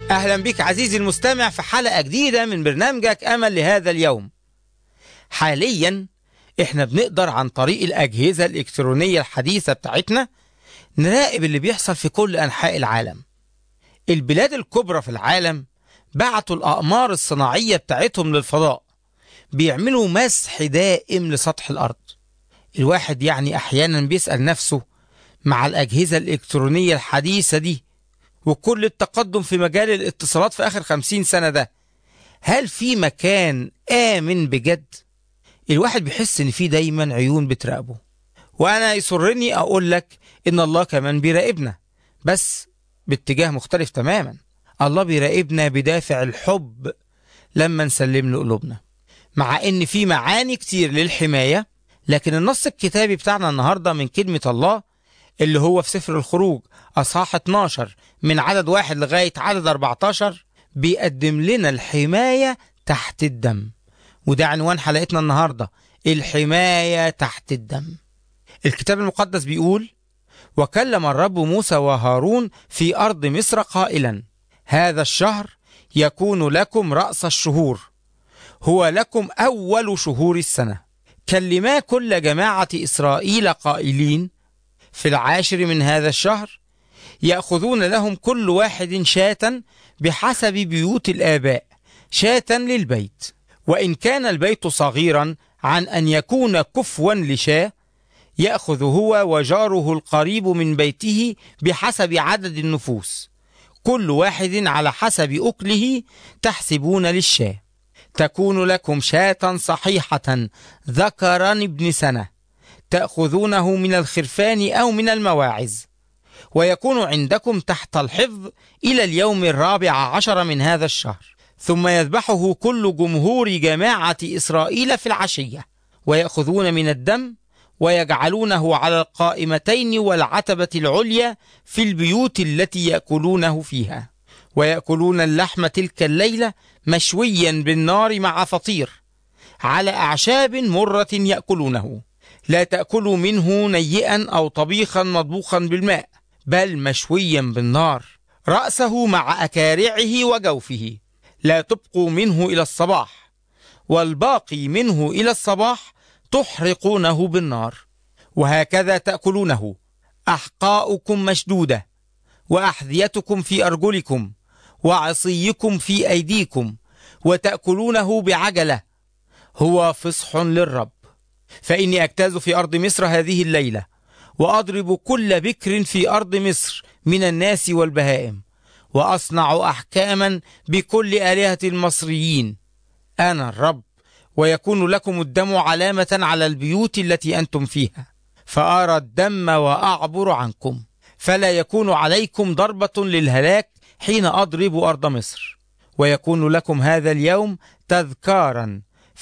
أهلا بك عزيزي المستمع في حلقة جديدة من برنامجك أمل لهذا اليوم حاليا احنا بنقدر عن طريق الأجهزة الإلكترونية الحديثة بتاعتنا نراقب اللي بيحصل في كل أنحاء العالم البلاد الكبرى في العالم بعتوا الأقمار الصناعية بتاعتهم للفضاء بيعملوا مسح دائم لسطح الأرض الواحد يعني أحيانا بيسأل نفسه مع الأجهزة الإلكترونية الحديثة دي وكل التقدم في مجال الاتصالات في آخر خمسين سنة ده هل في مكان آمن بجد؟ الواحد بيحس إن في دايما عيون بتراقبه وأنا يسرني أقول لك إن الله كمان بيراقبنا بس باتجاه مختلف تماما الله بيراقبنا بدافع الحب لما نسلم له قلوبنا مع إن في معاني كتير للحماية لكن النص الكتابي بتاعنا النهاردة من كلمة الله اللي هو في سفر الخروج أصحاح 12 من عدد واحد لغاية عدد 14 بيقدم لنا الحماية تحت الدم وده عنوان حلقتنا النهاردة الحماية تحت الدم الكتاب المقدس بيقول وكلم الرب موسى وهارون في أرض مصر قائلا هذا الشهر يكون لكم رأس الشهور هو لكم أول شهور السنة كلما كل جماعة إسرائيل قائلين في العاشر من هذا الشهر يأخذون لهم كل واحد شاة بحسب بيوت الآباء شاة للبيت وإن كان البيت صغيرا عن أن يكون كفوا لشاة يأخذ هو وجاره القريب من بيته بحسب عدد النفوس كل واحد على حسب أكله تحسبون للشاة تكون لكم شاة صحيحة ذكرا ابن سنة تأخذونه من الخرفان أو من المواعز ويكون عندكم تحت الحفظ إلى اليوم الرابع عشر من هذا الشهر ثم يذبحه كل جمهور جماعة إسرائيل في العشية ويأخذون من الدم ويجعلونه على القائمتين والعتبة العليا في البيوت التي يأكلونه فيها ويأكلون اللحم تلك الليلة مشويا بالنار مع فطير على أعشاب مرة يأكلونه لا تأكلوا منه نيئا أو طبيخا مطبوخا بالماء بل مشويا بالنار رأسه مع أكارعه وجوفه لا تبقوا منه إلى الصباح والباقي منه إلى الصباح تحرقونه بالنار وهكذا تأكلونه أحقاؤكم مشدودة وأحذيتكم في أرجلكم وعصيكم في أيديكم وتأكلونه بعجلة هو فصح للرب فإني أجتاز في أرض مصر هذه الليلة وأضرب كل بكر في أرض مصر من الناس والبهائم وأصنع أحكاما بكل آلهة المصريين أنا الرب ويكون لكم الدم علامة على البيوت التي أنتم فيها فأرى الدم وأعبر عنكم فلا يكون عليكم ضربة للهلاك حين أضرب أرض مصر ويكون لكم هذا اليوم تذكارا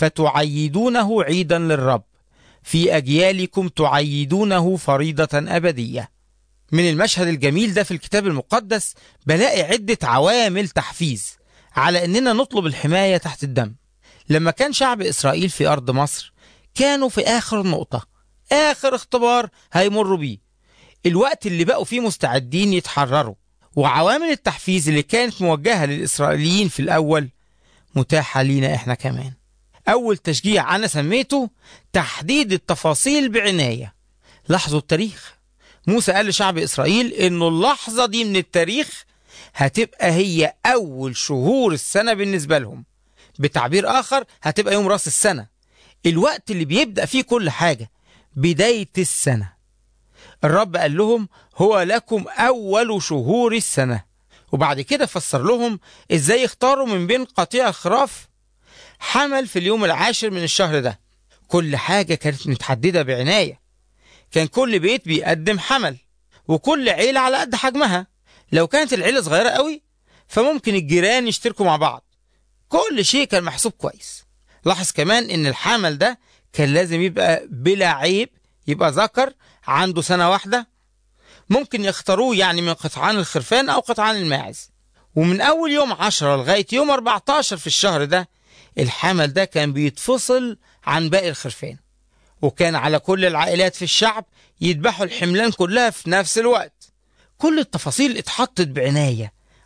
فتعيدونه عيدا للرب في أجيالكم تعيدونه فريضة أبدية من المشهد الجميل ده في الكتاب المقدس بلاقي عدة عوامل تحفيز على أننا نطلب الحماية تحت الدم لما كان شعب إسرائيل في أرض مصر كانوا في آخر نقطة آخر اختبار هيمروا بيه الوقت اللي بقوا فيه مستعدين يتحرروا وعوامل التحفيز اللي كانت موجهة للإسرائيليين في الأول متاحة لينا إحنا كمان أول تشجيع أنا سميته تحديد التفاصيل بعناية لاحظوا التاريخ موسى قال لشعب إسرائيل إنه اللحظة دي من التاريخ هتبقى هي أول شهور السنة بالنسبة لهم بتعبير آخر هتبقى يوم راس السنة الوقت اللي بيبدأ فيه كل حاجة بداية السنة الرب قال لهم هو لكم أول شهور السنة وبعد كده فسر لهم إزاي يختاروا من بين قطيع خراف حمل في اليوم العاشر من الشهر ده كل حاجة كانت متحددة بعناية كان كل بيت بيقدم حمل وكل عيلة على قد حجمها لو كانت العيلة صغيرة قوي فممكن الجيران يشتركوا مع بعض كل شيء كان محسوب كويس لاحظ كمان ان الحمل ده كان لازم يبقى بلا عيب يبقى ذكر عنده سنة واحدة ممكن يختاروه يعني من قطعان الخرفان أو قطعان الماعز ومن أول يوم 10 لغاية يوم 14 في الشهر ده الحمل ده كان بيتفصل عن باقي الخرفان وكان على كل العائلات في الشعب يذبحوا الحملان كلها في نفس الوقت كل التفاصيل اتحطت بعناية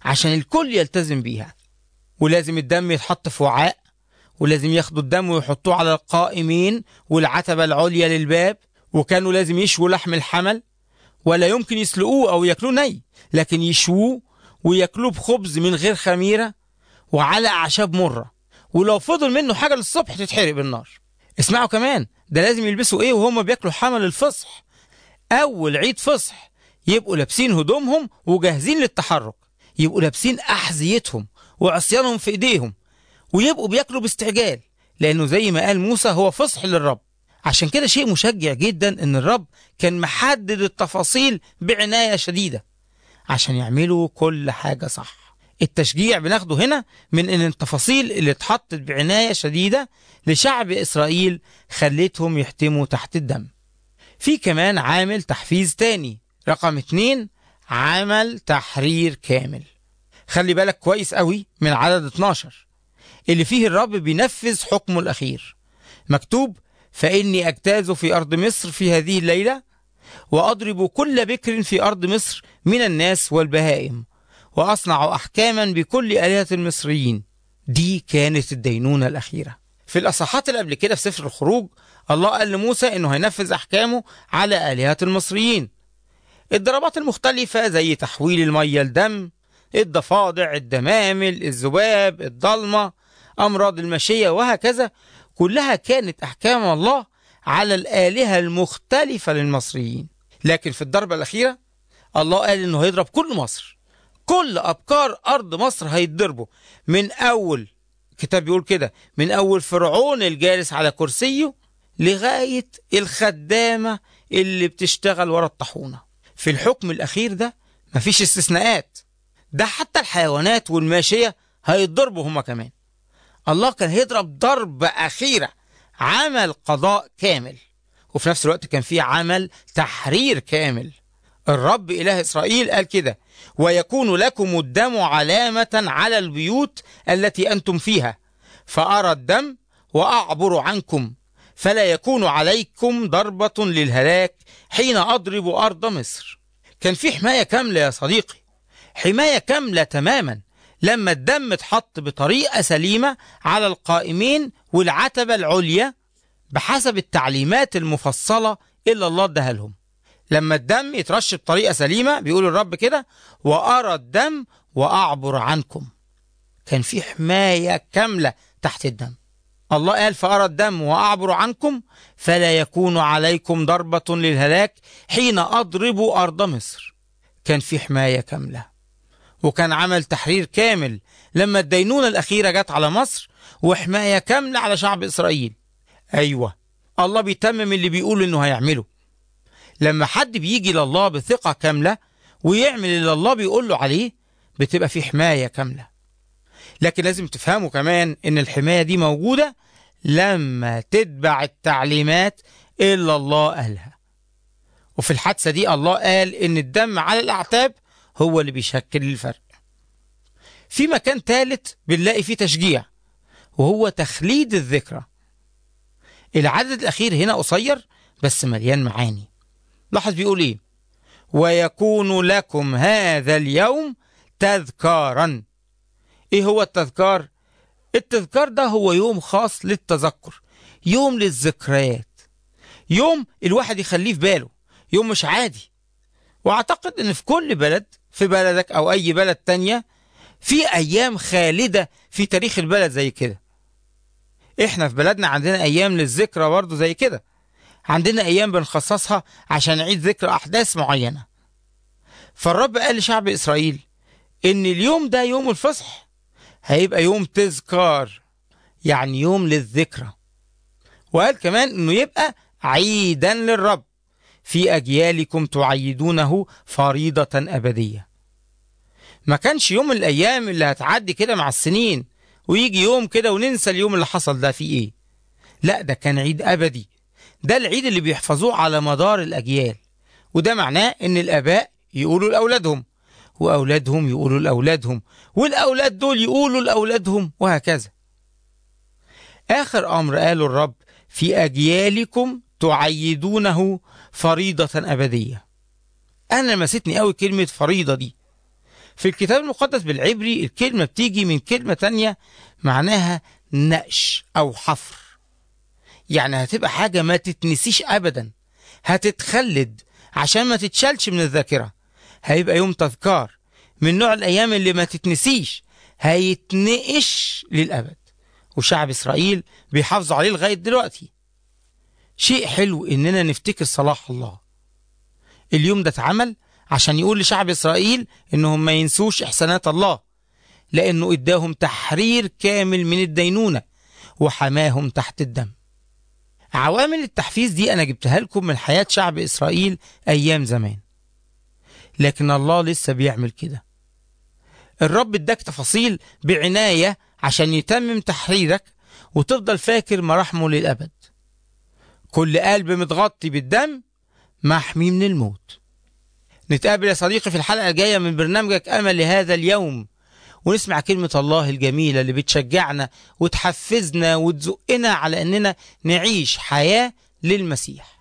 عشان الكل يلتزم بيها ولازم الدم يتحط في وعاء ولازم ياخدوا الدم ويحطوه على القائمين والعتبة العليا للباب وكانوا لازم يشووا لحم الحمل ولا يمكن يسلقوه أو ياكلوه ني لكن يشووه وياكلوه بخبز من غير خميرة وعلى أعشاب مرة ولو فضل منه حاجة للصبح تتحرق بالنار اسمعوا كمان ده لازم يلبسوا ايه وهم بياكلوا حمل الفصح أول عيد فصح يبقوا لابسين هدومهم وجاهزين للتحرك يبقوا لابسين أحذيتهم وعصيانهم في إيديهم ويبقوا بياكلوا باستعجال لأنه زي ما قال موسى هو فصح للرب عشان كده شيء مشجع جدا ان الرب كان محدد التفاصيل بعناية شديدة عشان يعملوا كل حاجة صح التشجيع بناخده هنا من ان التفاصيل اللي اتحطت بعناية شديدة لشعب اسرائيل خلتهم يحتموا تحت الدم في كمان عامل تحفيز تاني رقم اتنين عمل تحرير كامل خلي بالك كويس قوي من عدد 12 اللي فيه الرب بينفذ حكمه الأخير مكتوب فإني أجتاز في أرض مصر في هذه الليلة وأضرب كل بكر في أرض مصر من الناس والبهائم وأصنع أحكاما بكل آلهة المصريين دي كانت الدينونة الأخيرة في الأصحات اللي قبل كده في سفر الخروج الله قال لموسى إنه هينفذ أحكامه على آلهة المصريين الضربات المختلفة زي تحويل المية لدم الضفادع الدمامل الذباب الضلمة أمراض المشية وهكذا كلها كانت أحكام الله على الآلهة المختلفة للمصريين لكن في الضربة الأخيرة الله قال إنه هيضرب كل مصر كل أبكار أرض مصر هيتضربوا من أول الكتاب بيقول كده من أول فرعون الجالس على كرسيه لغاية الخدامة اللي بتشتغل ورا الطاحونة في الحكم الأخير ده مفيش استثناءات ده حتى الحيوانات والماشية هيتضربوا هما كمان الله كان هيضرب ضربة أخيرة عمل قضاء كامل وفي نفس الوقت كان في عمل تحرير كامل الرب إله إسرائيل قال كده ويكون لكم الدم علامة على البيوت التي أنتم فيها فأرى الدم وأعبر عنكم فلا يكون عليكم ضربة للهلاك حين أضرب أرض مصر كان في حماية كاملة يا صديقي حماية كاملة تماما لما الدم اتحط بطريقة سليمة على القائمين والعتبة العليا بحسب التعليمات المفصلة اللي الله اداها لهم لما الدم يترش بطريقة سليمة بيقول الرب كده وأرى الدم وأعبر عنكم كان في حماية كاملة تحت الدم الله قال فأرى الدم وأعبر عنكم فلا يكون عليكم ضربة للهلاك حين أضرب أرض مصر كان في حماية كاملة وكان عمل تحرير كامل لما الدينونة الأخيرة جت على مصر وحماية كاملة على شعب إسرائيل أيوة الله بيتمم اللي بيقول إنه هيعمله لما حد بيجي لله بثقة كاملة ويعمل اللي الله بيقول له عليه بتبقى في حماية كاملة لكن لازم تفهموا كمان إن الحماية دي موجودة لما تتبع التعليمات اللي الله قالها وفي الحادثة دي الله قال إن الدم على الأعتاب هو اللي بيشكل الفرق في مكان ثالث بنلاقي فيه تشجيع وهو تخليد الذكرى العدد الأخير هنا قصير بس مليان معاني لاحظ بيقول ايه ويكون لكم هذا اليوم تذكارا ايه هو التذكار التذكار ده هو يوم خاص للتذكر يوم للذكريات يوم الواحد يخليه في باله يوم مش عادي واعتقد ان في كل بلد في بلدك او اي بلد تانية في ايام خالدة في تاريخ البلد زي كده احنا في بلدنا عندنا ايام للذكرى برضه زي كده عندنا ايام بنخصصها عشان نعيد ذكر احداث معينة فالرب قال لشعب اسرائيل ان اليوم ده يوم الفصح هيبقى يوم تذكار يعني يوم للذكرى وقال كمان انه يبقى عيدا للرب في اجيالكم تعيدونه فريضة ابدية ما كانش يوم من الايام اللي هتعدي كده مع السنين ويجي يوم كده وننسى اليوم اللي حصل ده فيه ايه لا ده كان عيد ابدي ده العيد اللي بيحفظوه على مدار الاجيال وده معناه ان الاباء يقولوا لاولادهم واولادهم يقولوا لاولادهم والاولاد دول يقولوا لاولادهم وهكذا اخر امر قاله الرب في اجيالكم تعيدونه فريضة ابدية انا لمستني قوي كلمة فريضة دي في الكتاب المقدس بالعبري الكلمة بتيجي من كلمة تانية معناها نقش أو حفر يعني هتبقى حاجة ما تتنسيش أبدا هتتخلد عشان ما تتشالش من الذاكرة هيبقى يوم تذكار من نوع الأيام اللي ما تتنسيش هيتنقش للأبد وشعب إسرائيل بيحافظوا عليه لغاية دلوقتي شيء حلو إننا نفتكر صلاح الله اليوم ده اتعمل عشان يقول لشعب إسرائيل إنهم ما ينسوش إحسانات الله لأنه إداهم تحرير كامل من الدينونة وحماهم تحت الدم عوامل التحفيز دي أنا جبتها لكم من حياة شعب إسرائيل أيام زمان لكن الله لسه بيعمل كده الرب اداك تفاصيل بعناية عشان يتمم تحريرك وتفضل فاكر مراحمه للأبد كل قلب متغطي بالدم محمي من الموت نتقابل يا صديقي في الحلقة الجاية من برنامجك أمل لهذا اليوم ونسمع كلمة الله الجميلة اللي بتشجعنا وتحفزنا وتزقنا على أننا نعيش حياة للمسيح